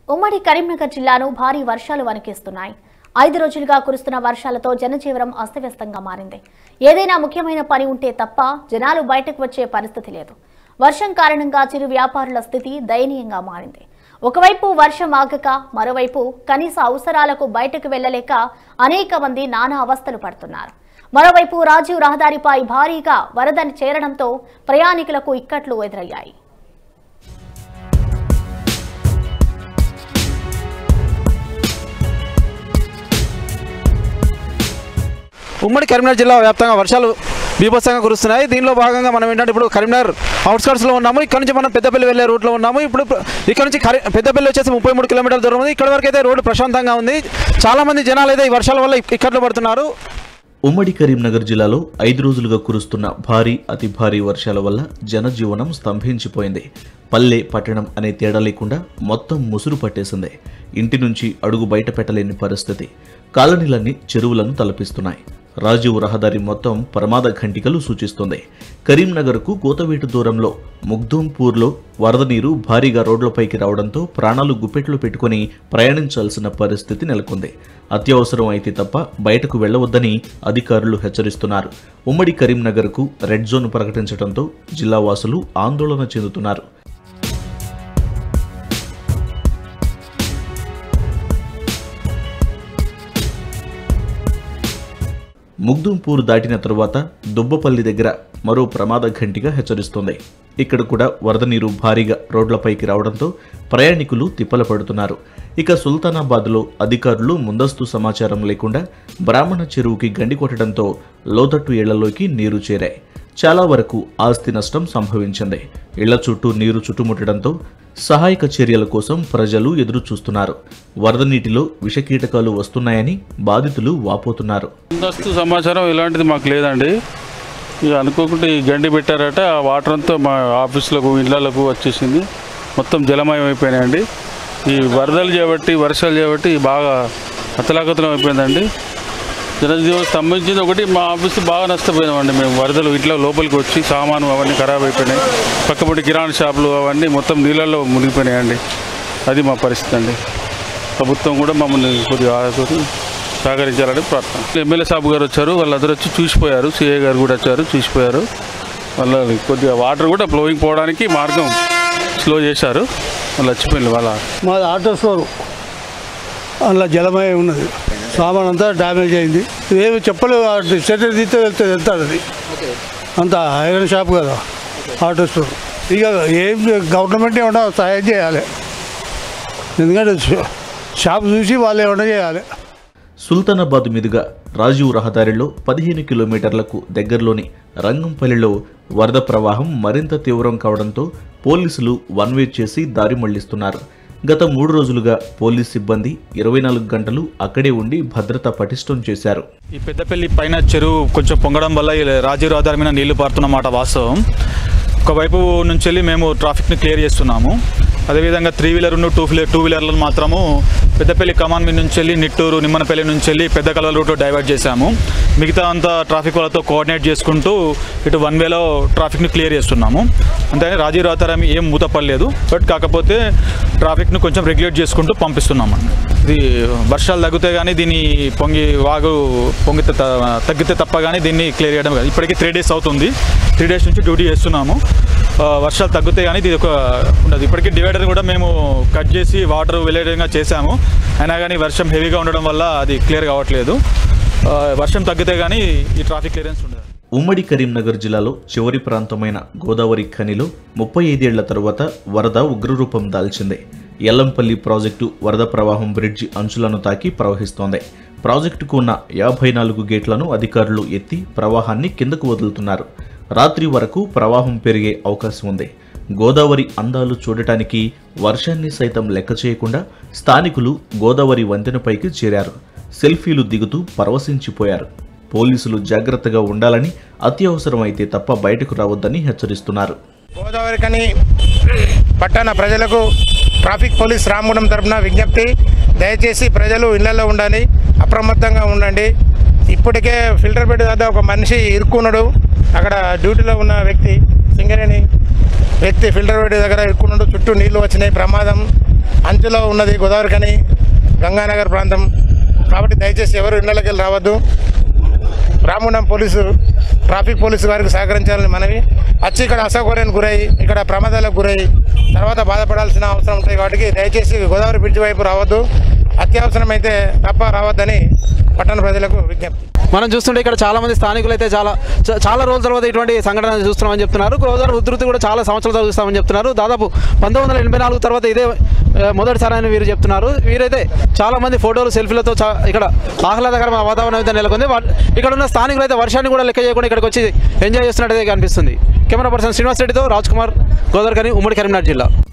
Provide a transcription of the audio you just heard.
ఉమ్మడి కరీంనగర్ జిల్లాను భారీ వర్షాలు వణికిస్తున్నాయి ఐదు రోజులుగా కురుస్తున్న వర్షాలతో జనజీవనం అస్తవ్యస్తంగా మారింది ఏదైనా ముఖ్యమైన పని ఉంటే తప్ప జనాలు బయటకు వచ్చే పరిస్థితి లేదు వర్షం కారణంగా చిరు వ్యాపారుల స్థితి దయనీయంగా మారింది ఒకవైపు వర్షం ఆగక మరోవైపు కనీస అవసరాలకు బయటకు వెళ్లలేక అనేక మంది నానా అవస్థలు పడుతున్నారు మరోవైపు రాజీవ్ రహదారిపై భారీగా వరదని చేరడంతో ప్రయాణికులకు ఇక్కట్లు ఎదురయ్యాయి ఉమ్మడి కరీంనగర్ జిల్లా వ్యాప్తంగా వర్షాలు బీభత్సంగా కురుస్తున్నాయి దీనిలో భాగంగా మనం ఏంటంటే ఇప్పుడు కరీంనగర్ అవుట్స్కట్స్లో ఉన్నాము ఇక్కడ నుంచి మనం పెద్దపల్లి వెళ్ళే రూట్లో ఉన్నాము ఇప్పుడు ఇక్కడ నుంచి కరీ పెద్దపల్లి వచ్చేసి ముప్పై మూడు కిలోమీటర్ల దూరం ఉంది ఇక్కడ వరకు అయితే రోడ్డు ప్రశాంతంగా ఉంది చాలా మంది జనాలు అయితే ఈ వర్షాల వల్ల ఇక్కట్లు పడుతున్నారు ఉమ్మడి కరీంనగర్ జిల్లాలో ఐదు రోజులుగా కురుస్తున్న భారీ అతి భారీ వర్షాల వల్ల జనజీవనం స్తంభించిపోయింది పల్లె పట్టణం అనే తేడా లేకుండా మొత్తం ముసురు పట్టేసింది ఇంటి నుంచి అడుగు బయట పెట్టలేని పరిస్థితి కాలనీలన్నీ చెరువులను తలపిస్తున్నాయి రాజీవ్ రహదారి మొత్తం ప్రమాద ఘంటికలు సూచిస్తుంది కరీంనగర్కు కోతవేటు దూరంలో ముగ్ధూంపూర్లో వరద నీరు భారీగా రోడ్లపైకి రావడంతో ప్రాణాలు గుప్పెట్లు పెట్టుకుని ప్రయాణించాల్సిన పరిస్థితి నెలకొంది అత్యవసరం అయితే తప్ప బయటకు వెళ్లవద్దని అధికారులు హెచ్చరిస్తున్నారు ఉమ్మడి కరీంనగర్కు రెడ్ జోన్ ప్రకటించడంతో జిల్లా వాసులు ఆందోళన చెందుతున్నారు ముగ్దుంపూర్ దాటిన తరువాత దుబ్బపల్లి దగ్గర మరో ప్రమాద ఘంటిగా హెచ్చరిస్తోంది ఇక్కడ కూడా వరద నీరు భారీగా రోడ్లపైకి రావడంతో ప్రయాణికులు తిప్పల పడుతున్నారు ఇక సుల్తానాబాద్లో అధికారులు ముందస్తు సమాచారం లేకుండా బ్రాహ్మణ చెరువుకి గండి కొట్టడంతో లోతట్టు ఇళ్లలోకి నీరు చేరాయి చాలా వరకు ఆస్తి నష్టం సంభవించింది ఇళ్ల చుట్టూ నీరు చుట్టుముట్టడంతో సహాయక చర్యల కోసం ప్రజలు ఎదురు చూస్తున్నారు వరద నీటిలో విషకీటకాలు వస్తున్నాయని బాధితులు వాపోతున్నారు ముందస్తు సమాచారం ఇలాంటిది మాకు లేదండి ఇక అనుకోకుండా ఈ గండి పెట్టారట ఆ వాటర్ అంతా మా ఆఫీసులకు ఇళ్లకు వచ్చేసింది మొత్తం జలమయం అయిపోయినాయండి ఈ వరదలు చేయబట్టి వర్షాలు చేయబట్టి బాగా అతలాకతలం అయిపోయిందండి జనజీవనం స్తంభించింది ఒకటి మా ఆఫీసు బాగా నష్టపోయినామండి మేము వరదలు ఇట్లా లోపలికి వచ్చి సామాను అవన్నీ ఖరాబ్ అయిపోయినాయి పక్కపొంటి కిరాణా షాపులు అవన్నీ మొత్తం నీళ్ళల్లో మునిగిపోయినాయండి అది మా పరిస్థితి అండి ప్రభుత్వం కూడా మమ్మల్ని కొద్దిగా ఆదుకొని సహకరించాలని ప్రార్థన ఎమ్మెల్యే సాబు గారు వచ్చారు వాళ్ళందరూ వచ్చి చూసిపోయారు సిఐ గారు కూడా వచ్చారు చూసిపోయారు వాళ్ళ కొద్దిగా వాటర్ కూడా ఫ్లోయింగ్ పోవడానికి మార్గం స్లో చేశారు వాళ్ళు వచ్చిపోయింది వాళ్ళ మాది ఆటో స్టోరు అందులో జలమయం ఉన్నది సామాన్ అంతా డ్యామేజ్ అయింది ఏమి చెప్పలేవు షట్టర్ తీస్తే వెళ్తే వెళ్తాడు అది అంత ఐరన్ షాప్ కదా ఆటో స్టోర్ ఇక ఏం గవర్నమెంట్ ఏమన్నా సహాయం చేయాలి ఎందుకంటే షా- షాప్ చూసి వాళ్ళు ఏమన్నా చేయాలి సుల్తానాబాద్ మీదుగా రాజీవ్ రహదారిలో పదిహేను కిలోమీటర్లకు దగ్గరలోని రంగంపల్లిలో వరద ప్రవాహం మరింత తీవ్రం కావడంతో పోలీసులు వన్ వే చేసి దారి మళ్లిస్తున్నారు గత మూడు రోజులుగా పోలీస్ సిబ్బంది ఇరవై నాలుగు గంటలు అక్కడే ఉండి భద్రత పటిష్టం చేశారు ఈ పెద్దపల్లి పైన చెరువు కొంచెం పొంగడం వల్ల ఈ రాజీవ్ రహదారి మీద నీళ్లు పారుతున్నమాట వాస్తవం ఒకవైపు నుంచి వెళ్ళి మేము ట్రాఫిక్ని క్లియర్ చేస్తున్నాము అదేవిధంగా three wheeler two wheeler two వీలర్లను మాత్రము పెద్దపల్లి కమాన్ మీద నుంచి వెళ్ళి నిట్టూరు నిమ్మనపల్లి నుంచి వెళ్ళి పెద్ద కలవ రూట్లో డైవర్ట్ చేశాము మిగతా అంతా ట్రాఫిక్ వాళ్ళతో కోఆర్డినేట్ చేసుకుంటూ ఇటు వన్ వేలో ట్రాఫిక్ని క్లియర్ చేస్తున్నాము అంతే రాజీవ్ రహదారి ఏం మూతపడలేదు బట్ కాకపోతే ట్రాఫిక్ను కొంచెం రెగ్యులేట్ చేసుకుంటూ పంపిస్తున్నామండి ఇది వర్షాలు తగ్గితే కానీ దీన్ని పొంగి వాగు పొంగితే త- తగ్గితే తప్ప కానీ దీన్ని క్లియర్ చేయడం కాదు ఇప్పటికీ త్రీ డేస్ అవుతుంది త్రీ డేస్ నుంచి డ్యూటీ చేస్తున్నాము ఆ, వర్షాలు తగ్గితే కానీ ఇది ఒక ఉండదు ఇప్పటికీ డివైడర్ కూడా మేము కట్ చేసి వాటర్ వెళ్ళే విధంగా చేశాము అయినా కానీ వర్షం హెవీగా ఉండడం వల్ల అది క్లియర్ కావట్లేదు ఆ, వర్షం తగ్గితే కానీ ఈ ట్రాఫిక్ క్లియరెన్స్ ఉండదు ఉమ్మడి కరీంనగర్ జిల్లాలో చివరి ప్రాంతమైన గోదావరి ఖనిలో ముప్పై ఐదేళ్ల తరువాత వరద ఉగ్రరూపం దాల్చింది ఎల్లంపల్లి ప్రాజెక్టు వరద ప్రవాహం బ్రిడ్జి అంచులను తాకి ప్రవహిస్తోంది ప్రాజెక్టుకు ఉన్న యాభై నాలుగు గేట్లను అధికారులు ఎత్తి ప్రవాహాన్ని కిందకు వదులుతున్నారు రాత్రి వరకు ప్రవాహం పెరిగే అవకాశం ఉంది గోదావరి అందాలు చూడటానికి వర్షాన్ని సైతం లెక్క చేయకుండా స్థానికులు గోదావరి వంతెనపైకి చేరారు సెల్ఫీలు దిగుతూ పరవశించిపోయారు పోలీసులు జాగ్రత్తగా ఉండాలని అత్యవసరమైతే తప్ప బయటకు రావద్దని హెచ్చరిస్తున్నారు గోదావరి కని పట్టణ ప్రజలకు ట్రాఫిక్ పోలీస్ రామగుండం తరపున విజ్ఞప్తి దయచేసి ప్రజలు ఇళ్లలో ఉండాలి అప్రమత్తంగా ఉండండి ఇప్పటికే ఫిల్టర్ బెడ్ వద్ద ఒక మనిషి ఇరుక్కున్నాడు అక్కడ డ్యూటీలో ఉన్న వ్యక్తి సింగరేణి వ్యక్తి ఫిల్టర్ బెడ్ దగ్గర ఇరుక్కున్నాడు చుట్టూ నీళ్లు వచ్చినాయి ప్రమాదం అంచులో ఉన్నది గోదావరి కని గంగానగర్ ప్రాంతం కాబట్టి దయచేసి ఎవరు ఇళ్లకి వెళ్ళి రావద్దు రామగుండం పోలీసు ట్రాఫిక్ పోలీసు వారికి సహకరించాలని మనవి వచ్చి ఇక్కడ అసౌకర్యానికి గురై ఇక్కడ ప్రమాదాలకు గురై తర్వాత బాధపడాల్సిన అవసరం ఉంటాయి వాటికి దయచేసి గోదావరి బ్రిడ్జ్ వైపు రావద్దు అత్యవసరమైతే తప్ప రావద్దని పట్టణ ప్రజలకు విజ్ఞప్తి మనం చూస్తుంటే ఇక్కడ చాలా మంది స్థానికులు అయితే చాలా చ- చాలా రోజుల తర్వాత ఇటువంటి సంఘటన చూస్తున్నామని చెప్తున్నారు గోదావరి ఉధృతి కూడా చాలా సంవత్సరాల తర్వాత చూస్తామని చెప్తున్నారు దాదాపు పంతొమ్మిది వందల ఎనభై నాలుగు తర్వాత ఇదే ఆ, మొదటిసారి అని వీరు చెప్తున్నారు వీరైతే చాలా మంది ఫోటోలు సెల్ఫీలతో చా- ఇక్కడ ఆహ్లాదకరమైన వాతావరణం అయితే నెలకొంది వా- ఇక్కడ ఉన్న స్థానికులు అయితే వర్షాన్ని కూడా లెక్క చేయకుండా ఇక్కడికి వచ్చి ఎంజాయ్ చేస్తున్నట్టయితే కనిపిస్తుంది కెమెరా పర్సన్ శ్రీనివాస్ రెడ్డితో రాజ్ కుమార్ గోదావరి ఉమ్మడి కరీంనగర్ జిల్లా